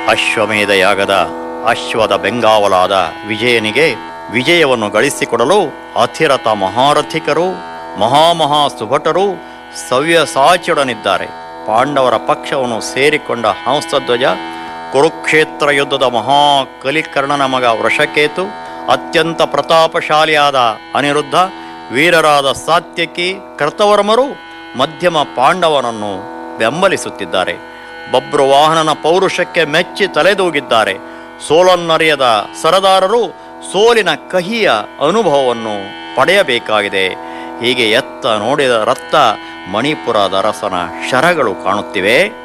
ಅಶ್ವಮೇಧ ಯಾಗದ ಅಶ್ವದ ಬೆಂಗಾವಲಾದ ವಿಜಯನಿಗೆ ವಿಜಯವನ್ನು ಗಳಿಸಿಕೊಡಲು ಅತಿರಥ ಮಹಾರಥಿಕರು ಮಹಾಮಹಾ ಸುಭಟರು ಸವ್ಯಸಾಚಿಯೊಡನಿದ್ದಾರೆ ಪಾಂಡವರ ಪಕ್ಷವನ್ನು ಸೇರಿಕೊಂಡ ಹಂಸಧ್ವಜ ಕುರುಕ್ಷೇತ್ರ ಯುದ್ಧದ ಮಹಾ ಕಲಿಕರ್ಣನ ಮಗ ವೃಷಕೇತು ಅತ್ಯಂತ ಪ್ರತಾಪಶಾಲಿಯಾದ ಅನಿರುದ್ಧ ವೀರರಾದ ಸಾತ್ಯಕಿ ಕರ್ತವರ್ಮರು ಮಧ್ಯಮ ಪಾಂಡವನನ್ನು ಬೆಂಬಲಿಸುತ್ತಿದ್ದಾರೆ ಬಬ್ರುವಾಹನನ ಪೌರುಷಕ್ಕೆ ಮೆಚ್ಚಿ ತಲೆದೂಗಿದ್ದಾರೆ ಸೋಲನ್ನರಿಯದ ಸರದಾರರು ಸೋಲಿನ ಕಹಿಯ ಅನುಭವವನ್ನು ಪಡೆಯಬೇಕಾಗಿದೆ ಹೀಗೆ ಎತ್ತ ನೋಡಿದ ರತ್ತ ಮಣಿಪುರದ ಅರಸನ ಶರಗಳು ಕಾಣುತ್ತಿವೆ